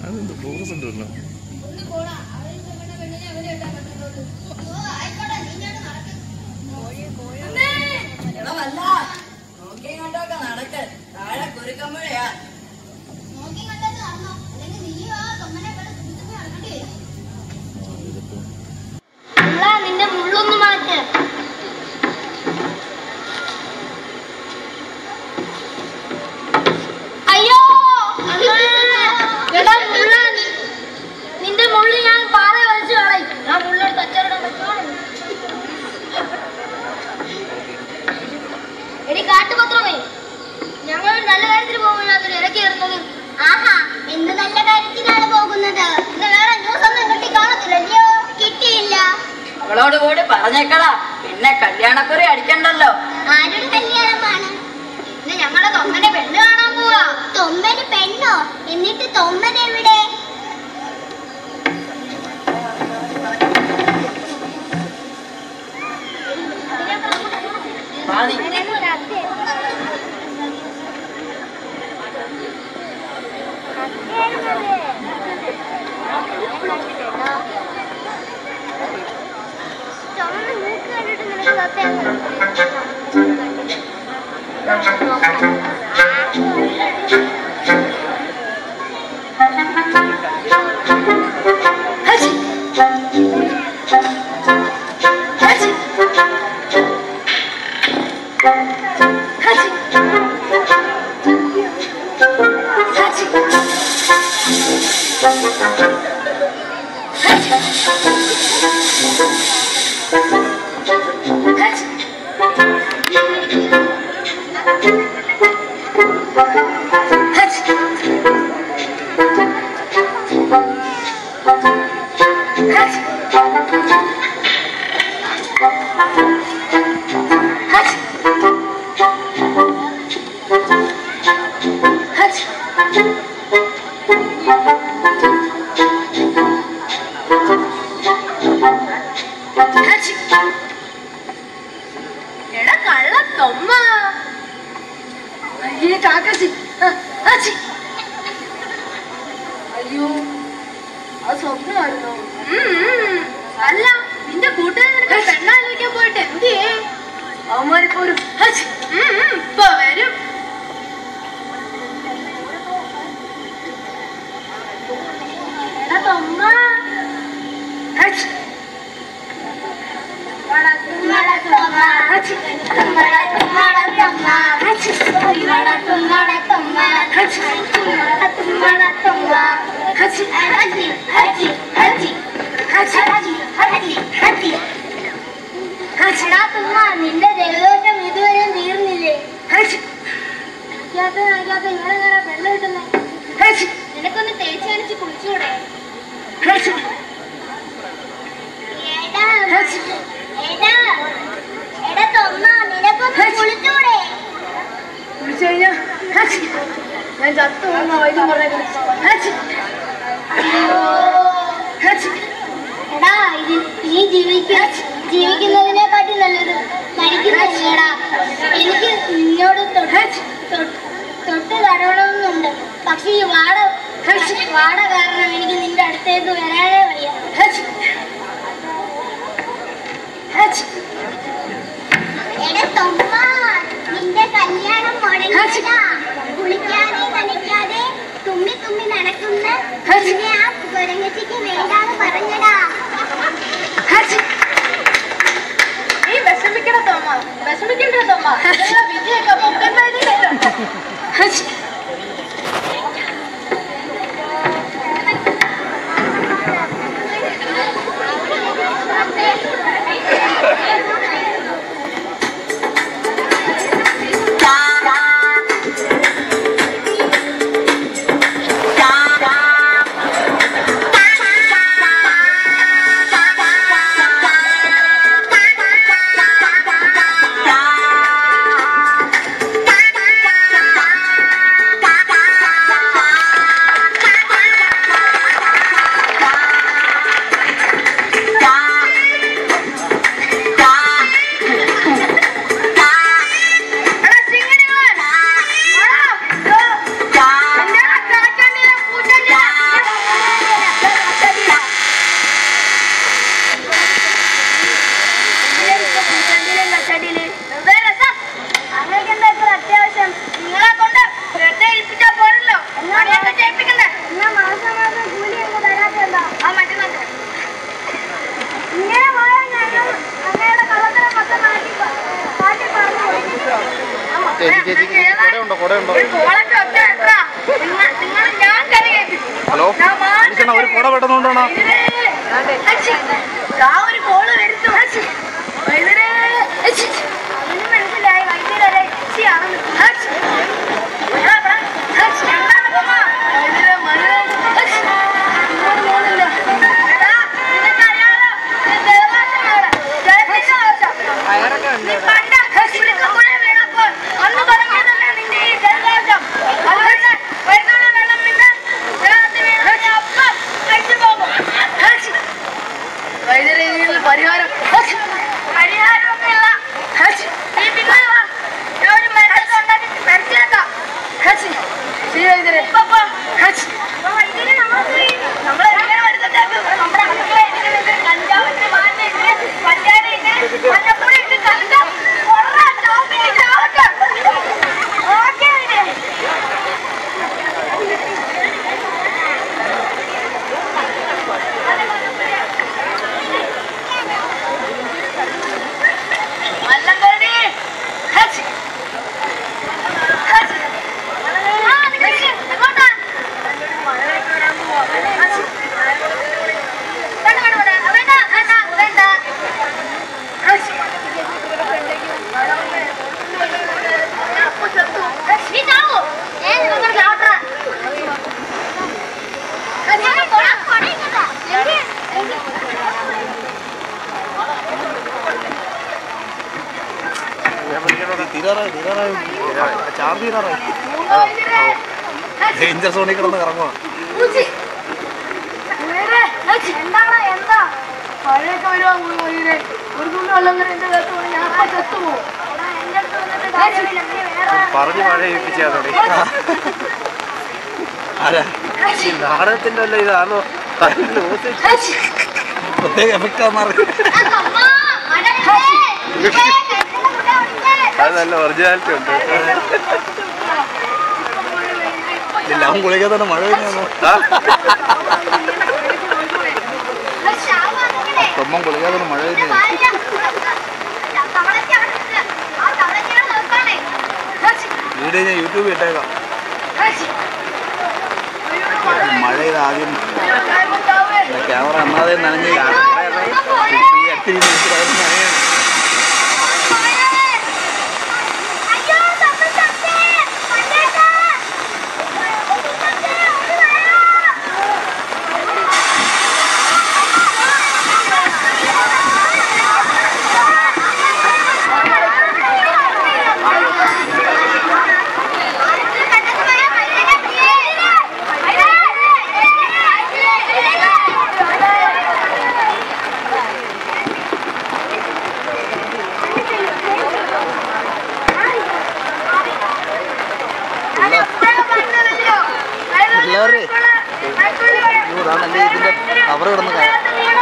അതെന്ത് ഫോക്കസ് ഉണ്ടല്ലോ നോക്കിയും കണ്ടൊക്കെ നടക്ക് താഴെ കുരുക്കമ്പഴയാ നിന്റെ മുള്ളൊന്ന് മാറ്റ് അയ്യോ എടാ മുള്ള നിന്റെ മുള്ളി ഞാൻ പാറ വലിച്ചു കളയും ഞാൻ മുള്ളെടുത്ത് അച്ചറിടാൻ പറ്റുമോ എടി കാട്ടുപത്രമേ ഞങ്ങൾ നല്ല കാര്യത്തിന് പോകുമ്പോഴാണ് ഇറക്കി വരുന്നത് ആഹാ എന്ത് നല്ല കാര്യത്തിനാണ് പോകുന്നത് ഇന്ന് വേറെ ന്യൂസ് ഒന്നും കിട്ടി കാണത്തില്ലല്ലോ കിട്ടിയില്ല അവളോട് കൂടി പറഞ്ഞേക്കളാ പിന്നെ കല്യാണക്കുറി അടിക്കണ്ടല്ലോ ആരുടെ കല്യാണമാണ് ഇന്ന് ഞങ്ങളെ തൊമ്മനെ പെണ്ണ് കാണാൻ പോവാ തൊമ്മന് പെണ്ണോ എന്നിട്ട് തൊമ്മൻ എവിടെ വാ നീ. എടാ കള്ള തൊമ്മ അയ്യേ കാക്കച്ചി ആ, ആച്ചി. അയ്യോ അത് സ്വപ്നമായിരുന്നോ അല്ല നിന്റെ കൂട്ടുകാരൻ നിനക്ക് പെണ്ണാലോചിക്കാൻ പോയിട്ട് എന്തിയേ അവന്മാരിപ്പോ ഒരു ആച്ചി. ഉം, ഉം, ഇപ്പൊ വരും എടാ തൊമ്മ ആച്ചി. നിന്റെ ജലദോഷം ഇതുവരെ തീർന്നില്ലേ നനയ്ക്കാത്ത നനയ്ക്കാത്ത ഇങ്ങനെ ഇങ്ങനെ വെള്ളം കിട്ടുന്നേ നിനക്കൊന്ന് തേച്ച് നനച്ച് കുളിച്ചൂടെ എടാ എടാ എടാ തൊമ്മ നിനക്കൊന്ന് കുളിച്ചൂടെ വിളിച്ചു കഴിഞ്ഞാ ഹാച്ചി. ഞാൻ ചത്തു പോകുന്ന വൈദ്യം പറഞ്ഞേക്കുന്നു ഹാച്ചി. ഹാച്ചി. എടാ ഇത് നീ ജീവിക്ക ജീവിക്കുന്നതിനെക്കാട്ടി നല്ലത് മരിക്കുന്നതല്ലേടാ എനിക്ക് നിന്നോട് തൊട്ട് തൊട്ട് തൊട്ട് തടവണമെന്നുണ്ട് പക്ഷെ ഈ വാട വാട കാരണം എനിക്ക് നിന്റെ അടുത്തേക്ക് വരാനേ വയ്യ ഹാച്ചി. ഹാച്ചി. എടാ തൊമ്മ നിന്റെ കല്യാണം മുടങ്ങിയതാ കുളിക്കാതെ നനയ്ക്കാതെ തുമ്മി തുമ്മി നടക്കുന്ന നിന്നെ ആ കുരങ്ങച്ചിക്ക് വേണ്ടാന്ന് പറഞ്ഞടാ ഹാച്ചി. നീ വിഷമിക്കണ തോമ വിഷമിക്കണ്ട തോമ ഇതെല്ലാം വിജയൊക്കെ പൊക്കണ്ടായിട്ട് ഹാച്ചി. ആ ചേച്ചി ചേച്ചി ചേച്ചി കുടയുണ്ടോ കുടയുണ്ടോ ഒരു കോളൊക്കെ ഒറ്റ വെക്കാ. നിങ്ങ- നിങ്ങള് ഞാൻ കരകയറ്റി. ഹലോ മനുഷ്യണ്ണ ഒരു കുട പെട്ടെന്നുകൊണ്ടാണോ ഇതിലേ. അച്ഛി. ദാ ഒരു കോള് വരുന്നു. അച്ഛി. ഇതിലേ. അച്ഛി. അവന് മനസ്സിലായി വൈദ്യുതരെ ഇച്ചിയാണെന്ന്. അച്ഛി. എടാ, എടാ. അച്ഛി. എന്താണ് പോവാ? ഇതിലേ മനുഷ്യൻ. അച്ഛി. ഇങ്ങോട്ട് പോകുന്നില്ല. എടാ, നിനക്കറിയാലോ, ഇത് ജലദോഷമാണ്. ജലത്തിന്റെ ദോഷം. നീ പണ്ട് കുളിക്കുമ്പോഴേ വീണപ്പോൾ അന്ന് തുടങ്ങിയതല്ലേ നിന്റെ ഈ ജലദോഷം. അതുകൊണ്ട് വൈദ്യുത വെള്ളം പിന്നെ ദേഹത്ത് വീണാൽ നീ അപ്പം കഴിച്ചു പോകും. ഹച്ച്. വൈദ്യുതി ഇതിൽ പരിഹാരം ഹച്ച്. പരിഹാരമൊന്നുമില്ല. ഹച്ച്. നീ പിന്നെ വാ. ഞാൻ ഒരു മരുന്നൊക്കെ ഉണ്ടാക്കി തരച്ചേക്കാം. ഹച്ച്. ശരി വൈദ്യുതി. ഇപ്പൊ പോ. ഹച്ച്. അപ്പൊ വൈദ്യുതി നമുക്ക് ഈ നമ്മളെ എങ്ങനെ മരുന്നുണ്ടാക്കും? നമ്മുടെ അടുക്കളയിൽ ഇരിക്കുന്നത് കഞ്ചാവിന്റെ മാലിന്യം, പഞ്ചാരയില് മഞ്ഞപ്പൊടി ഇട്ട് കലക്കാം. കൊറേ ചാപ്പിന് ചാവട്ടെ. ഓക്കേ വൈദ്യുതി. മല്ലങ്കരടി. ഹച്ച്. ഹച്ച്. ആ, നിക്ക്. എങ്ങോട്ടാ? മഴയൊക്കെ വരാൻ പോവാ. ഹച്ച്. വേണ്ട, വേണ്ട, വേണ്ട. വേണ്ട, വേണ്ട, വേണ്ട. ഹച്ച്. ഞാൻ അപ്പൊ ചത്തു. ഹച്ച്. നീ ചാവോ? ഏ, നിങ്ങൾ ചാവട്ടെ. ഹച്ച്. കൊട, കൊട ഇങ്ങോട്ടാ. എനിക്ക്, എനിക്ക് തീരാറായി തീരാറായി ചാർജ് തീരാറായി ഡേഞ്ചർ സോണിൽ കിടന്ന് കറങ്ങുക പൂച്ചി. വേറെ, ഹച്ച്. എന്താണ് എന്താ മഴയൊക്കെ വരുവാ മൊയ്തീനെ. ഒരു തുള്ളി വെള്ളം കൂടെ എന്റെ ദേഹത്ത് വീണാൽ ഞാൻ അപ്പൊ ചത്തുപോകും. പറഞ്ഞ് മഴ ഏൽപ്പിച്ചാൽ ആരാ ഈ നാടകത്തിന്റെ അല്ല ഇതാണോ ഹച്ച്. പ്രത്യേക എഫക്റ്റ് ആണെന്നറിയാം അത് നല്ല ഒറിജിനാലിറ്റി ഉണ്ട് ഇല്ല അവൻ കുളിക്കാതെ തന്നെ മഴ പെയ്യുന്നു തൊമ്മൻ കുളിക്കാതെ തന്നെ മഴ പെയ്യുന്നു വീഡിയോ ഞാൻ യൂട്യൂബിൽ ഇട്ടേക്കാം മഴ ഇത് ആദ്യം ക്യാമറ അന്നാതെ നനഞ്ഞ് ഈ അടുത്തിരി മഴയാണ് പിള്ളേരെ ഇതാണല്ലേ ഇതിന്റെ കവർ കിടന്ന് കയ-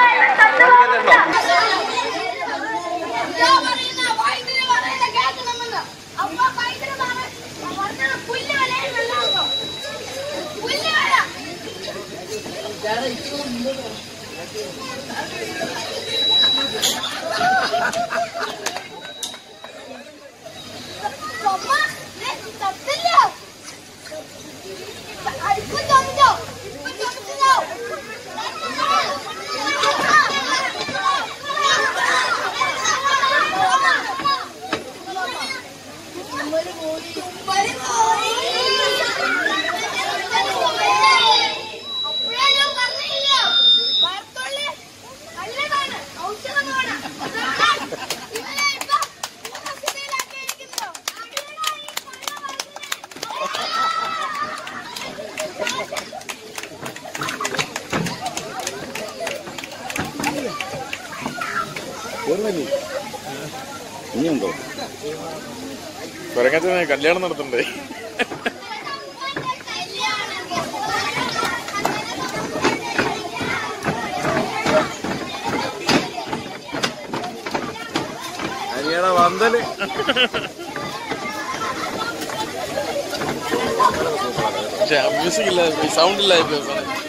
ഇനിയുണ്ടോ കൊരങ്ങത്തിന് കല്യാണം നടത്തണ്ടേ അരിയുടെ വന്തല് പക്ഷെ മ്യൂസിക് ഇല്ല സൗണ്ട് ഇല്ലായിരുന്നു